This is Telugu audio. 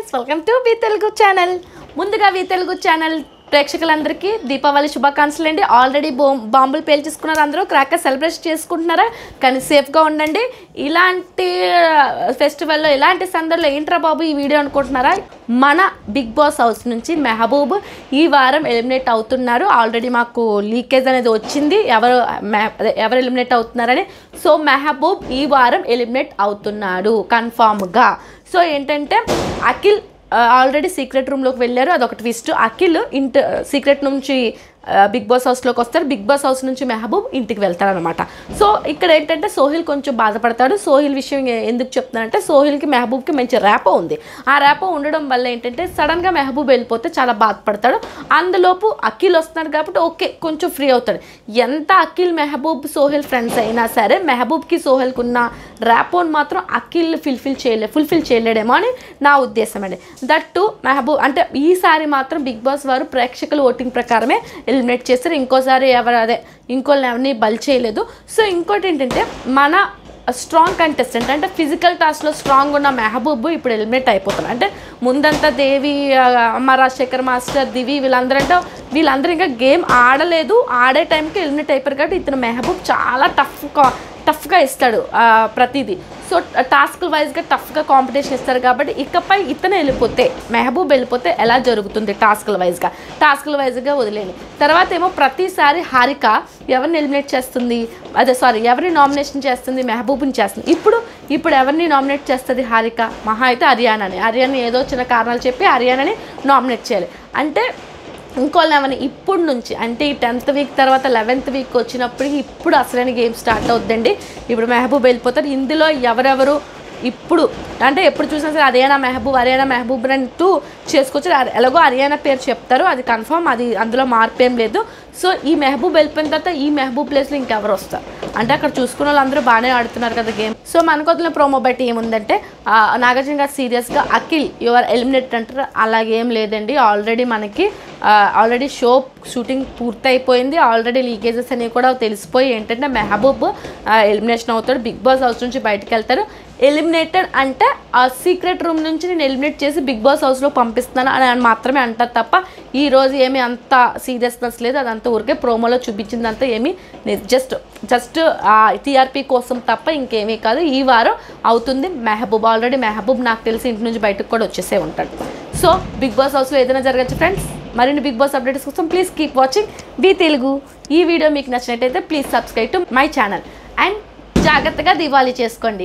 friends welcome to V Telugu channel ముందుగా వి తెలుగు ఛానల్ ప్రేక్షకులందరికీ దీపావళి శుభాకాంక్షలు అండి ఆల్రెడీ బో బాంబులు పేల్చేసుకున్నారు అందరూ క్రాకర్ సెలబ్రేట్ చేసుకుంటున్నారా కానీ సేఫ్గా ఉండండి ఇలాంటి ఫెస్టివల్లో ఇలాంటి సందర్లో ఏంట్రా బాబు ఈ వీడియో అనుకుంటున్నారా మన బిగ్ బాస్ హౌస్ నుంచి మెహబూబ్ ఈ వారం ఎలిమినేట్ అవుతున్నారు ఆల్రెడీ మాకు లీకేజ్ అనేది వచ్చింది ఎవరు మె- అదే ఎవరు ఎలిమినేట్ అవుతున్నారని సో మెహబూబ్ ఈ వారం ఎలిమినేట్ అవుతున్నాడు కన్ఫామ్గా సో ఏంటంటే అఖిల్ ఆల్రెడీ సీక్రెట్ రూమ్లోకి వెళ్ళారు అదొక ట్విస్ట్ అఖిల్ ఇంట సీక్రెట్ నుంచి ఆ, బిగ్ బాస్ హౌస్లోకి వస్తారు బిగ్ బాస్ హౌస్ నుంచి మెహబూబ్ ఇంటికి వెళ్తారనమాట సో ఇక్కడ ఏంటంటే సోహిల్ కొంచెం బాధపడతాడు సోహిల్ విషయం ఏ- ఎందుకు చెప్తున్నానంటే సోహిల్కి మెహబూబ్కి మంచి ర్యాపో ఉంది ఆ ర్యాపో ఉండడం వల్ల ఏంటంటే సడన్గా మెహబూబ్ వెళ్ళిపోతే చాలా బాధపడతాడు అందులోపు అఖిల్ వస్తున్నాడు కాబట్టి ఓకే కొంచెం ఫ్రీ అవుతాడు ఎంత అఖిల్ మెహబూబ్ సోహిల్ ఫ్రెండ్స్ అయినా సరే మెహబూబ్కి సోహిల్కి ఉన్న ర్యాపోన్ మాత్రం అఖిల్ ఫుల్ఫిల్ చేయలే ఫుల్ఫిల్ చేయలేడేమో అని నా ఉద్దేశం అండి దట్ టు మెహబూబ్ అంటే ఈసారి మాత్రం బిగ్ బాస్ వారు ప్రేక్షకుల ఓటింగ్ ప్రకారమే ఎలిమినేట్ చేస్తారు ఇంకోసారి ఎవరు అదే ఇంకోళ్ళని ఎవరిని బలి చేయలేదు సో ఇంకోటి ఏంటంటే మన స్ట్రాంగ్ కంటెస్టెంట్ అంటే ఫిజికల్ టాస్క్లో స్ట్రాంగ్ ఉన్న మెహబూబ్ ఇప్పుడు ఎలిమినేట్ అయిపోతున్నారు అంటే ముందంతా దేవి ఆ, అమ్మ రాజశేఖర్ మాస్టర్ దివి వీళ్ళందరూ అంటే వీళ్ళందరూ ఇంకా గేమ్ ఆడలేదు ఆడే టైంకి ఎలిమినేట్ అయిపోయారు కాబట్టి ఇతను మెహబూబ్ చాలా టఫ్ టఫ్గా ఇస్తాడు ఆ, ప్రతిదీ సో టాస్క్ వైజ్గా టఫ్గా కాంపిటీషన్ ఇస్తారు కాబట్టి ఇకపై ఇతను వెళ్ళిపోతే మెహబూబ్ వెళ్ళిపోతే ఎలా జరుగుతుంది టాస్క్ల వైజ్గా టాస్క్ల వైజ్గా వదిలేని తర్వాత ఏమో ప్రతిసారి హారిక ఎవరిని ఎలిమినేట్ చేస్తుంది అదే సారీ ఎవరిని నామినేషన్ చేస్తుంది మెహబూబ్ని చేస్తుంది ఇప్పుడు ఇప్పుడు ఎవరిని నామినేట్ చేస్తుంది హారిక మహా అయితే హర్యానాని హర్యానా ఏదో చిన్న కారణాలు చెప్పి హర్యానాని నామినేట్ చేయాలి అంటే ఇంకోళ్ళని ఏమని ఇప్పుడు నుంచి అంటే ఈ టెన్త్ వీక్ తర్వాత లెవెన్త్ వీక్ వచ్చినప్పటికి ఇప్పుడు అసలైన గేమ్ స్టార్ట్ అవుద్దండి ఇప్పుడు మెహబూబ్ వెళ్ళిపోతారు ఇందులో ఎవరెవరు ఇప్పుడు అంటే ఎప్పుడు చూసినా సరే హర్యానా మెహబూబ్ హర్యానా మెహబూబ్ అంటూ చేసుకోవచ్చు అది ఎలాగో హర్యానా పేరు చెప్తారు అది కన్ఫర్మ్ అది అందులో మార్పు ఏం లేదు సో ఈ మెహబూబ్ వెళ్ళిపోయిన తర్వాత ఈ మెహబూబ్ ప్లేస్లో ఇంకెవరు వస్తారు అంటే అక్కడ చూసుకున్న వాళ్ళందరూ బాగానే ఆడుతున్నారు కదా గేమ్ సో మనకు వదిలిన ప్రోమో బట్టి ఏముందంటే ఆ, నాగార్జున గారు సీరియస్గా అఖిల్ యువర్ ఎలిమినేట్ అంటారు అలాగేం లేదండి ఆల్రెడీ మనకి ఆల్రెడీ షో షూటింగ్ పూర్తయిపోయింది ఆల్రెడీ లీకేజెస్ అనేవి కూడా తెలిసిపోయి ఏంటంటే మెహబూబ్ ఎలిమినేషన్ అవుతాడు బిగ్ బాస్ హౌస్ నుంచి బయటకు వెళ్తారు ఎలిమినేటెడ్ అంటే ఆ సీక్రెట్ రూమ్ నుంచి నేను ఎలిమినేట్ చేసి బిగ్ బాస్ హౌస్లో పంపిస్తున్నాను అని అని మాత్రమే అంటారు తప్ప ఈ రోజు ఏమీ అంత సీరియస్నెస్ లేదు అదంతా ఊరికే ప్రోమోలో చూపించిందంతా ఏమీ జస్ట్ జస్ట్ టీఆర్పీ కోసం తప్ప ఇంకేమీ కాదు ఈ వారం అవుతుంది మెహబూబ్ ఆల్రెడీ మెహబూబ్ నాకు తెలిసి ఇంటి నుంచి బయటకు కూడా వచ్చేసే ఉంటాడు సో బిగ్ బాస్ హౌస్లో ఏదైనా జరగచ్చు ఫ్రెండ్స్ మరిన్ని బిగ్ బాస్ అప్డేట్స్ కోసం please keep watching B Telugu ఈ వీడియో మీకు నచ్చినట్టయితే please subscribe to my channel and జాగ్రత్తగా దివాళీ చేసుకోండి